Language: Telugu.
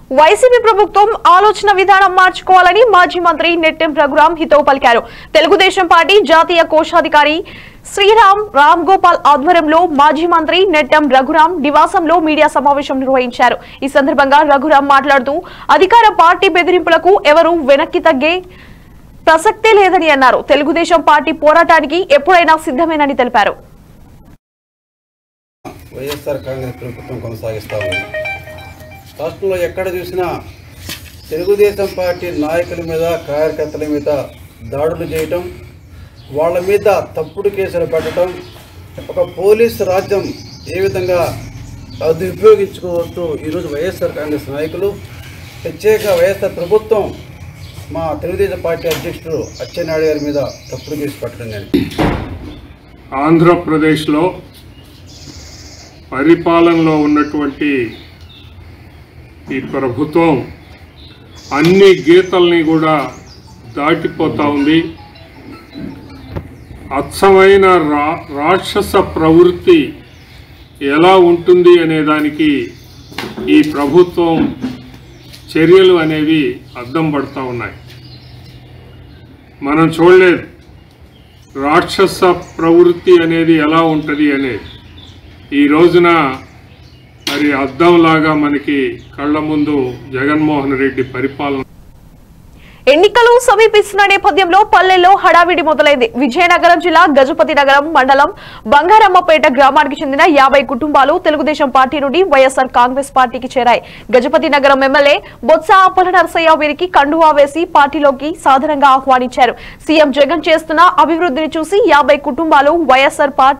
వైసీపీ ప్రభుత్వం ఆలోచన విధానం మార్చుకోవాలని మాజీ మంత్రి నెట్టెం రఘురాం హితవు పలికారు తెలుగుదేశం పార్టీ జాతీయ కోశాధికారి శ్రీరామ్ రామ్ గోపాల్ ఆధ్వర్యంలో మాజీ మంత్రి నెట్టెం రఘురాం నివాసంలో మీడియా సమావేశం నిర్వహించారు ఈ సందర్భంగా రఘురాం మాట్లాడుతూ అధికార పార్టీ బెదిరింపులకు ఎవరూ వెనక్కి తగ్గే ప్రసక్తే లేదని అన్నారు తెలుగుదేశం పార్టీ పోరాటానికి ఎప్పుడైనా సిద్ధమేనని తెలిపారు వైఎస్ఆర్ కాంగ్రెస్ ప్రభుత్వం కొనసాగిస్తూ ఉంది రాష్ట్రంలో ఎక్కడ చూసినా తెలుగుదేశం పార్టీ నాయకుల మీద కార్యకర్తల మీద దాడులు చేయటం వాళ్ళ మీద తప్పుడు కేసులు పెట్టడం ఒక పోలీస్ రాజ్యం ఏ విధంగా అది ఉపయోగించుకోవచ్చు ఈరోజు వైఎస్ఆర్ కాంగ్రెస్ నాయకులు ప్రత్యేక వైఎస్ఆర్ ప్రభుత్వం మా తెలుగుదేశం పార్టీ అధ్యక్షుడు అచ్చెన్నాయుడు గారి మీద తప్పుడు కేసు పెట్టడం కానీ ఆంధ్రప్రదేశ్లో పరిపాలనలో ఉన్నటువంటి ఈ ప్రభుత్వం అన్ని గీతల్ని కూడా దాటిపోతా ఉంది అచ్చమైన రా రాక్షస ప్రవృత్తి ఎలా ఉంటుంది అనే దానికి ఈ ప్రభుత్వం చర్యలు అనేవి అద్దం పడతా ఉన్నాయి మనం చూడలేదు రాక్షస ప్రవృత్తి అనేది ఎలా ఉంటుంది అనేది ఈ రోజున మరి అద్దంలాగా మనకి కళ్ళ ముందు జగన్మోహన్ రెడ్డి పరిపాలన ఎన్నికలు సమీపిస్తున్న నేపథ్యంలో పల్లెల్లో హడావిడి మొదలైంది విజయనగరం జిల్లా గజపతి నగరం మండలం బంగారమ్మపేట గ్రామానికి చెందిన యాభై కుటుంబాలు తెలుగుదేశం పార్టీ నుండి వైఎస్ఆర్ కాంగ్రెస్ పార్టీకి చేరాయి గజపతి నగరం ఎమ్మెల్యే బొత్స అప్పల నరసయ్య వీరికి కండువా వేసి పార్టీలోకి సాధారణంగా ఆహ్వానించారు సీఎం జగన్ చేస్తున్న అభివృద్ధిని చూసి యాభై కుటుంబాలు వైఎస్ఆర్ పార్టీ